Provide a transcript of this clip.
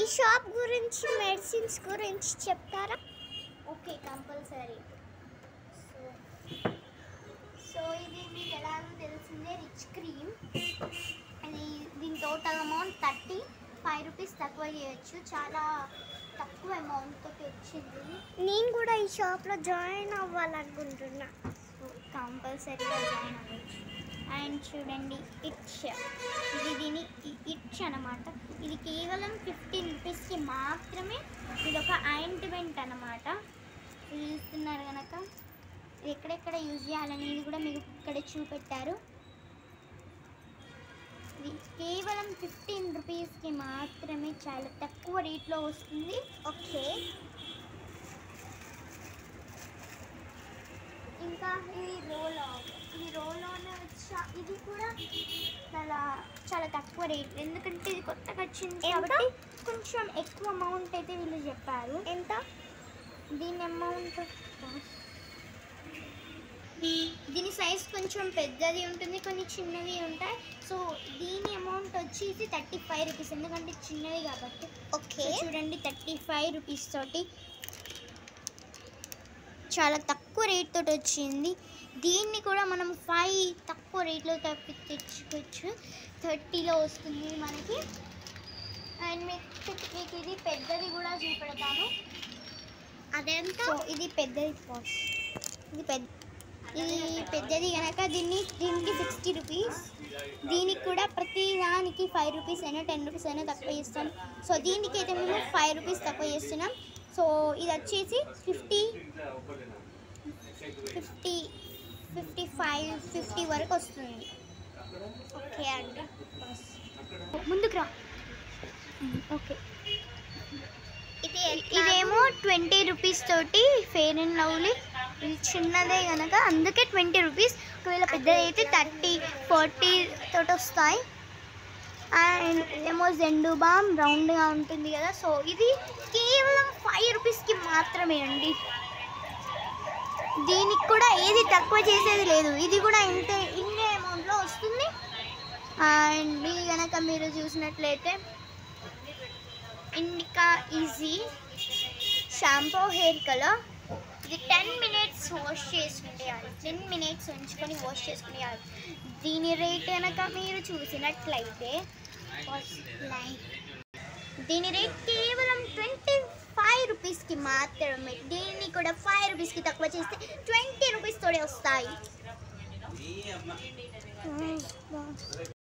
Shop గురించి medicines గురించి చెప్తారా ఓకే కంపల్సరీ సో సో ఇది మీకు ఎలాగో తెలిసిందే రిచ్ క్రీమ్ ఇది దీని total amount thirty five rupees తక్కువ చేయొచ్చు చాలా తక్కువ అమౌంట్ తోటి వచ్చింది నేను కూడా ఈ షాప్లో జాయిన్ అవ్వాలనుకుంటున్నా సో కంపల్సరీగా జాయిన్ అవ్వచ్చు అండ్ చూడండి ఇట్స్ ఇది దీని ఇట్స్ అనమాట ఇది కేవలం ఫిఫ్టీన్ రూపీస్కి మాత్రమే ఇది ఒక ఆయింట్మెంట్ అనమాట ఇది చూస్తున్నారు కనుక ఇది ఎక్కడెక్కడ యూజ్ చేయాలనేది కూడా మీకు ఇక్కడ చూపెట్టారు ఇది కేవలం ఫిఫ్టీన్ రూపీస్కి మాత్రమే చాలా తక్కువ రేట్లో వస్తుంది ఓకే ఇంకా ఇది రోల్ ఆన్ ఈ రోల్ ఆన్ వచ్చా ఇది కూడా చాలా చాలా తక్కువ రేట్ ఎందుకంటే ఇది కొత్తగా వచ్చింది ఎంత? కాబట్టి కొంచెం ఎక్కువ అమౌంట్ అయితే వీళ్ళు చెప్పారు ఎంత దీని అమౌంట్ దీని సైజ్ కొంచెం పెద్దది ఉంటుంది కొన్ని చిన్నవి ఉంటాయి సో దీని అమౌంట్ వచ్చేసి థర్టీ ఫైవ్ రూపీస్ ఎందుకంటే చిన్నవి కాబట్టి ఓకే సో చూడండి థర్టీ ఫైవ్ రూపీస్ తోటి చాలా తక్కువ రేట్ తోటి వచ్చింది దీన్ని కూడా మనం ఫైవ్ తక్కువ రేట్లో తప్పి తెచ్చుకోవచ్చు థర్టీలో వస్తుంది మనకి అండ్ మీకు మీకు ఇది పెద్దది కూడా చూపెడతాను అదెంత సో ఇది పెద్దది బాస్ ఇది పెద్ద ఇది పెద్దది కనుక దీన్ని దీనికి సిక్స్టీ రూపీస్ దీనికి కూడా ప్రతి దానికి ఫైవ్ రూపీస్ అయినా టెన్ రూపీస్ అయినా తక్కువ చేస్తాం సో దీనికి అయితే మేము ఫైవ్ రూపీస్ తక్కువ చేస్తున్నాం సో ఇది వచ్చేసి fifty fifty fifty five fifty వరకు వస్తుంది ఓకే అండి ముందుకు రా ఓకే ఇది ఇదేమో ట్వంటీ రూపీస్ తోటి ఫెయిర్ అండ్ లవ్లీ ఇది చిన్నదే కనుక అందుకే ట్వంటీ రూపీస్ ఒకవేళ పెద్దది అయితే థర్టీ ఫార్టీ తోటి వస్తాయి అండ్ ఏమో జెండు బామ్ రౌండ్గా ఉంటుంది కదా సో ఇది కేవలం ఫైవ్ రూపీస్కి మాత్రమే అండి దీనికి కూడా ఏది తక్కువ చేసేది లేదు ఇది కూడా ఇంతే ఇన్నే అమౌంట్లో వస్తుంది అండ్ ఇది కనుక మీరు చూసినట్లయితే Indica easy shampoo hair colour ఇది టెన్ మినిట్స్ వాష్ చేసుకునేయాలి టెన్ మినిట్స్ ఉంచుకొని వాష్ చేసుకునేయాలి దీని రేట్ కనుక మీరు చూసినట్లయితే దీని రేట్ కేవలం ట్వంటీ ఫైవ్ రూపీస్కి మాత్రమే దీన్ని కూడా ఫైవ్ రూపీస్కి తక్కువ చేస్తే ట్వంటీ రూపీస్ తోడే వస్తాయి